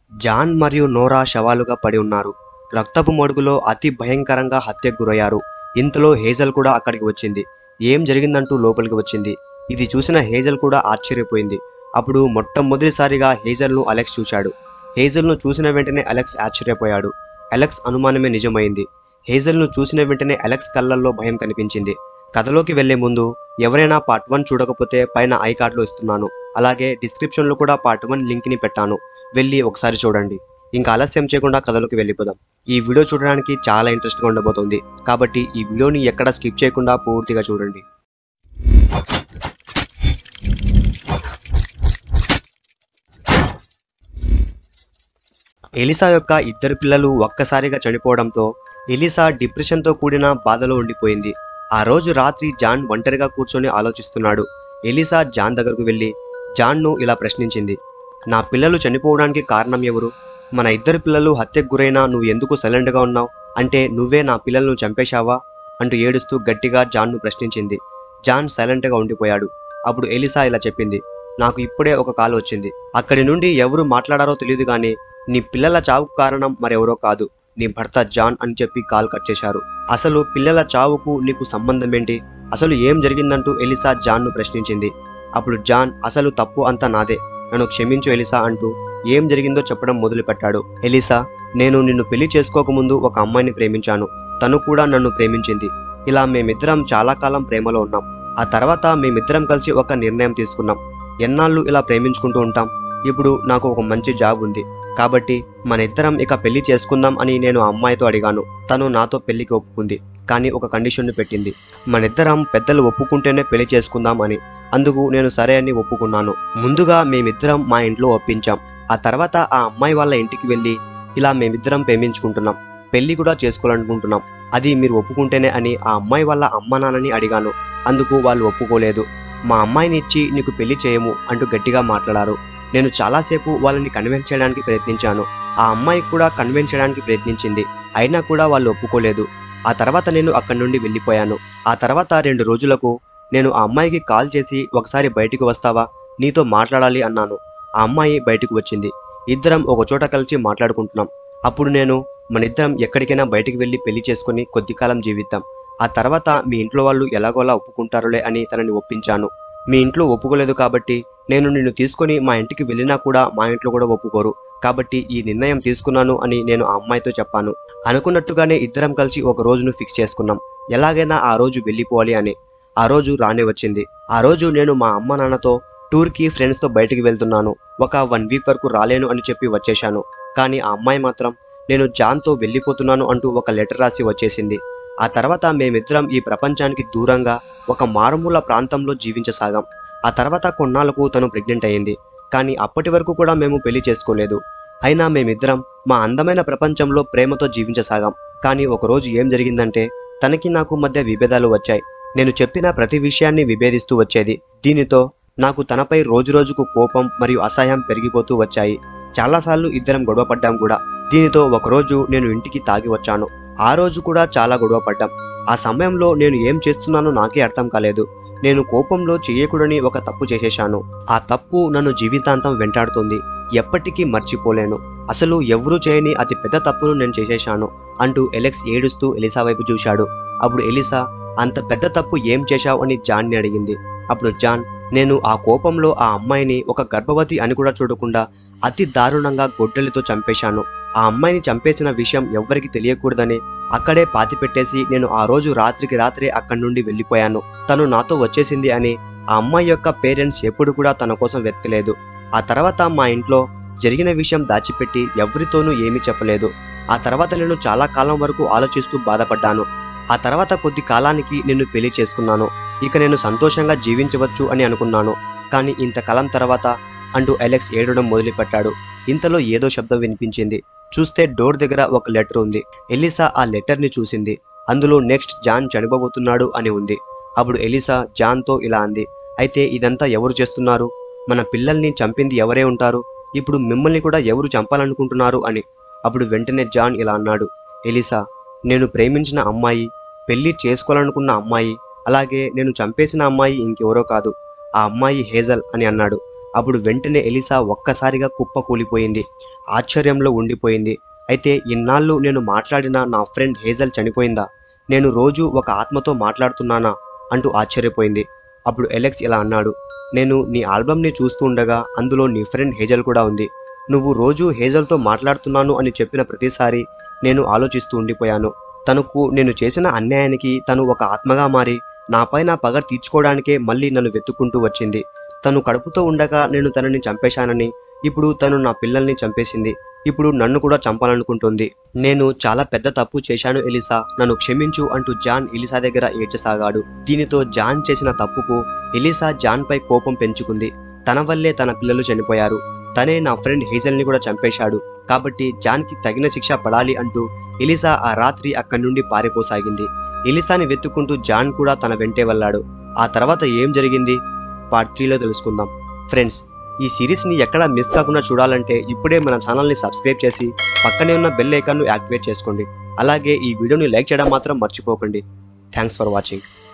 John మరియు నోరా శవాలుగా పడి ఉన్నారు రక్తపు మడుగులో అతి భయంకరంగా హత్యకు గురయ్యారు ఇంతలో హేజల్ కూడా అక్కడికి వచ్చింది ఏం జరిగిందంటూ లోపలికి వచ్చింది ఇది చూసిన హేజల్ కూడా ఆశ్చర్యపోయింది అప్పుడు మొట్టమొదటిసారిగా హేజల్ను అలెక్స్ చూశాడు హేజల్ను చూసిన వెంటనే అలెక్స్ ఆశ్చర్యపోయాడు అలెక్స్ అనుమానమే నిజమైంది హేజల్ను చూసిన వెంటనే అలెక్స్ కళ్ళల్లో భయం కనిపించింది కథలోకి వెళ్లే ముందు ఎవరైనా పార్ట్ వన్ చూడకపోతే పైన ఐ కార్డులో ఇస్తున్నాను అలాగే డిస్క్రిప్షన్లో కూడా పార్ట్ వన్ లింక్ని పెట్టాను వెళ్ళి ఒకసారి చూడండి ఇంకా ఆలస్యం చేయకుండా కథలోకి వెళ్ళిపోదాం ఈ వీడియో చూడడానికి చాలా ఇంట్రెస్ట్గా ఉండబోతుంది కాబట్టి ఈ వీడియోని ఎక్కడ స్కిప్ చేయకుండా పూర్తిగా చూడండి ఎలిసా యొక్క ఇద్దరు పిల్లలు ఒక్కసారిగా చనిపోవడంతో ఎలిసా డిప్రెషన్తో కూడిన బాధలో ఉండిపోయింది ఆ రోజు రాత్రి జాన్ ఒంటరిగా కూర్చొని ఆలోచిస్తున్నాడు ఎలిసా జాన్ దగ్గరకు వెళ్ళి జాన్ను ఇలా ప్రశ్నించింది నా పిల్లలు చనిపోవడానికి కారణం ఎవరు మన ఇద్దరు పిల్లలు హత్యకు గురైనా నువ్వు ఎందుకు సైలెంట్గా ఉన్నావు అంటే నువ్వే నా పిల్లలను చంపేశావా అంటూ ఏడుస్తూ గట్టిగా జాన్ను ప్రశ్నించింది జాన్ సైలెంట్గా ఉండిపోయాడు అప్పుడు ఎలిసా ఇలా చెప్పింది నాకు ఇప్పుడే ఒక కాల్ వచ్చింది అక్కడి నుండి ఎవరు మాట్లాడారో తెలియదు కానీ నీ పిల్లల చావుకు కారణం మరెవరో కాదు నీ భర్త జాన్ అని చెప్పి కాల్ కట్ చేశారు అసలు పిల్లల చావుకు నీకు సంబంధం ఏంటి అసలు ఏం జరిగిందంటూ ఎలిసా జాన్ను ప్రశ్నించింది అప్పుడు జాన్ అసలు తప్పు అంతా నాదే నన్ను క్షమించు ఎలిసా అంటూ ఏం జరిగిందో చెప్పడం మొదలుపెట్టాడు ఎలిసా నేను నిన్ను పెళ్లి చేసుకోకముందు ఒక అమ్మాయిని ప్రేమించాను తను కూడా నన్ను ప్రేమించింది ఇలా మేమిద్దరం చాలా కాలం ప్రేమలో ఉన్నాం ఆ తర్వాత మేమిద్దరం కలిసి ఒక నిర్ణయం తీసుకున్నాం ఎన్నాళ్ళు ఇలా ప్రేమించుకుంటూ ఉంటాం ఇప్పుడు నాకు ఒక మంచి జాబ్ ఉంది కాబట్టి మన ఇద్దరం ఇక పెళ్లి చేసుకుందాం అని నేను ఆ అమ్మాయితో అడిగాను తను నాతో పెళ్లికి ఒప్పుకుంది కానీ ఒక కండిషన్ పెట్టింది మనిద్దరం పెద్దలు ఒప్పుకుంటేనే పెళ్లి చేసుకుందాం అని అందుకు నేను సరే అని ఒప్పుకున్నాను ముందుగా మేమిద్దరం మా ఇంట్లో ఒప్పించాం ఆ తర్వాత ఆ అమ్మాయి వాళ్ళ ఇంటికి వెళ్ళి ఇలా మేమిద్దరం ప్రేమించుకుంటున్నాం పెళ్లి కూడా చేసుకోవాలనుకుంటున్నాం అది మీరు ఒప్పుకుంటేనే అని ఆ అమ్మాయి వాళ్ళ అమ్మ నాన్నని అడిగాను అందుకు వాళ్ళు ఒప్పుకోలేదు మా అమ్మాయిని ఇచ్చి నీకు పెళ్లి చేయము అంటూ గట్టిగా మాట్లాడారు నేను చాలాసేపు వాళ్ళని కన్విన్స్ చేయడానికి ప్రయత్నించాను ఆ అమ్మాయి కూడా కన్విన్స్ చేయడానికి ప్రయత్నించింది అయినా కూడా వాళ్ళు ఒప్పుకోలేదు ఆ తర్వాత నేను అక్కడి నుండి వెళ్ళిపోయాను ఆ తర్వాత రెండు రోజులకు నేను ఆ అమ్మాయికి కాల్ చేసి ఒకసారి బయటికి వస్తావా నీతో మాట్లాడాలి అన్నాను ఆ అమ్మాయి బయటకు వచ్చింది ఇద్దరం ఒక చోట కలిసి మాట్లాడుకుంటున్నాం అప్పుడు నేను మన ఇద్దరం ఎక్కడికైనా బయటికి వెళ్ళి పెళ్లి చేసుకుని కొద్ది కాలం జీవిద్దాం ఆ తర్వాత మీ ఇంట్లో వాళ్ళు ఎలాగోలా ఒప్పుకుంటారులే అని తనని ఒప్పించాను మీ ఇంట్లో ఒప్పుకోలేదు కాబట్టి నేను నిన్ను తీసుకొని మా ఇంటికి వెళ్ళినా కూడా మా ఇంట్లో కూడా ఒప్పుకోరు కాబట్టి ఈ నిర్ణయం తీసుకున్నాను అని నేను ఆ అమ్మాయితో చెప్పాను అనుకున్నట్టుగానే ఇద్దరం కలిసి ఒక రోజును ఫిక్స్ చేసుకున్నాం ఎలాగైనా ఆ రోజు వెళ్ళిపోవాలి అని ఆ రోజు రానే వచ్చింది ఆ రోజు నేను మా అమ్మ నాన్నతో టూర్కి ఫ్రెండ్స్తో బయటికి వెళ్తున్నాను ఒక వన్ వీక్ వరకు రాలేను అని చెప్పి వచ్చేశాను కానీ ఆ అమ్మాయి మాత్రం నేను జాన్తో వెళ్ళిపోతున్నాను అంటూ ఒక లెటర్ రాసి వచ్చేసింది ఆ తర్వాత మేమిద్దరం ఈ ప్రపంచానికి దూరంగా ఒక మారుమూల ప్రాంతంలో జీవించసాగాం ఆ తర్వాత కొన్నాళ్లకు తను ప్రెగ్నెంట్ అయింది కానీ అప్పటి వరకు కూడా మేము పెళ్లి చేసుకోలేదు అయినా మేమిద్దరం మా అందమైన ప్రపంచంలో ప్రేమతో జీవించసాగాం కానీ ఒకరోజు ఏం జరిగిందంటే తనకి నాకు మధ్య విభేదాలు వచ్చాయి నేను చెప్పిన ప్రతి విషయాన్ని విభేదిస్తూ వచ్చేది దీనితో నాకు తనపై రోజురోజుకు కోపం మరియు అసహ్యం పెరిగిపోతూ వచ్చాయి చాలాసార్లు ఇద్దరం గొడవపడ్డాం కూడా దీనితో ఒకరోజు నేను ఇంటికి తాగి వచ్చాను ఆ రోజు కూడా చాలా గొడవపడ్డాం ఆ సమయంలో నేను ఏం చేస్తున్నానో నాకే అర్థం కాలేదు నేను కోపంలో చేయకూడని ఒక తప్పు చేసేశాను ఆ తప్పు నన్ను జీవితాంతం వెంటాడుతుంది ఎప్పటికీ మర్చిపోలేను అసలు ఎవరూ చేయని అతి పెద్ద తప్పును నేను చేసేశాను అంటూ ఎలెక్స్ ఏడుస్తూ ఎలిసా వైపు చూశాడు అప్పుడు ఎలిసా అంత పెద్ద తప్పు ఏం చేశావు అని జాన్ని అడిగింది అప్పుడు జాన్ నేను ఆ కోపంలో ఆ అమ్మాయిని ఒక గర్భవతి అని కూడా చూడకుండా అతి దారుణంగా గొడ్డలితో చంపేశాను ఆ అమ్మాయిని చంపేసిన విషయం ఎవ్వరికి తెలియకూడదని అక్కడే పాతిపెట్టేసి నేను ఆ రోజు రాత్రికి రాత్రే అక్కడి నుండి వెళ్ళిపోయాను తను నాతో వచ్చేసింది అని ఆ అమ్మాయి యొక్క పేరెంట్స్ ఎప్పుడు కూడా తన కోసం వెతకలేదు ఆ తర్వాత మా ఇంట్లో జరిగిన విషయం దాచిపెట్టి ఎవరితోనూ ఏమీ చెప్పలేదు ఆ తర్వాత నేను చాలా కాలం వరకు ఆలోచిస్తూ బాధపడ్డాను ఆ తర్వాత కొద్ది కాలానికి నిన్ను పెళ్లి చేసుకున్నాను ఇక నేను సంతోషంగా జీవించవచ్చు అని అనుకున్నాను కానీ ఇంతకాలం తర్వాత అంటూ అలెక్స్ ఏడవడం మొదలుపెట్టాడు ఇంతలో ఏదో శబ్దం వినిపించింది చూస్తే డోర్ దగ్గర ఒక లెటర్ ఉంది ఎలిసా ఆ లెటర్ని చూసింది అందులో నెక్స్ట్ జాన్ చనిపోబోతున్నాడు అని ఉంది అప్పుడు ఎలిసా జాన్తో ఇలా అంది అయితే ఇదంతా ఎవరు చేస్తున్నారు మన పిల్లల్ని చంపింది ఎవరే ఉంటారు ఇప్పుడు మిమ్మల్ని కూడా ఎవరు చంపాలనుకుంటున్నారు అని అప్పుడు వెంటనే జాన్ ఇలా అన్నాడు ఎలిసా నేను ప్రేమించిన అమ్మాయి పెళ్లి చేసుకోవాలనుకున్న అమ్మాయి అలాగే నేను చంపేసిన అమ్మాయి ఇంకెవరో కాదు ఆ అమ్మాయి హేజల్ అని అన్నాడు అప్పుడు వెంటనే ఎలిసా ఒక్కసారిగా కుప్ప కూలిపోయింది ఆశ్చర్యంలో ఉండిపోయింది అయితే ఇన్నాళ్ళు నేను మాట్లాడిన నా ఫ్రెండ్ హేజల్ చనిపోయిందా నేను రోజు ఒక ఆత్మతో మాట్లాడుతున్నానా అంటూ ఆశ్చర్యపోయింది అప్పుడు ఎలెక్స్ ఇలా అన్నాడు నేను నీ ఆల్బమ్ని చూస్తూ ఉండగా అందులో నీ ఫ్రెండ్ హేజల్ కూడా ఉంది నువ్వు రోజు హేజల్తో మాట్లాడుతున్నాను అని చెప్పిన ప్రతిసారి నేను ఆలోచిస్తూ ఉండిపోయాను తనకు నేను చేసిన అన్యాయానికి తను ఒక ఆత్మగా మారి నాపైన పగ తీర్చుకోవడానికే మళ్ళీ నన్ను వెతుక్కుంటూ వచ్చింది తను కడుపుతో ఉండగా నేను తనని చంపేశానని ఇప్పుడు తను నా పిల్లల్ని చంపేసింది ఇప్పుడు నన్ను కూడా చంపాలనుకుంటుంది నేను చాలా పెద్ద తప్పు చేశాను ఎలిసా నన్ను క్షమించు అంటూ జాన్ ఎలిసా దగ్గర ఏడ్చసాగాడు దీనితో జాన్ చేసిన తప్పుకు ఎలిసా జాన్ పై కోపం పెంచుకుంది తన వల్లే తన పిల్లలు చనిపోయారు తనే నా ఫ్రెండ్ హేజల్ని కూడా చంపేశాడు కాబట్టి జాన్కి తగిన శిక్ష పడాలి అంటూ ఎలిసా ఆ రాత్రి అక్కడి నుండి పారిపోసాగింది ఎలిసాని వెతుక్కుంటూ జాన్ కూడా తన వెంటే వెళ్ళాడు ఆ తర్వాత ఏం జరిగింది పార్ట్ త్రీలో తెలుసుకుందాం ఫ్రెండ్స్ ఈ సిరీస్ని ఎక్కడా మిస్ కాకుండా చూడాలంటే ఇప్పుడే మన ఛానల్ని సబ్స్క్రైబ్ చేసి పక్కనే ఉన్న బెల్ ఐకాన్ను యాక్టివేట్ చేసుకోండి అలాగే ఈ వీడియోని లైక్ చేయడం మాత్రం మర్చిపోకండి థ్యాంక్స్ ఫర్ వాచింగ్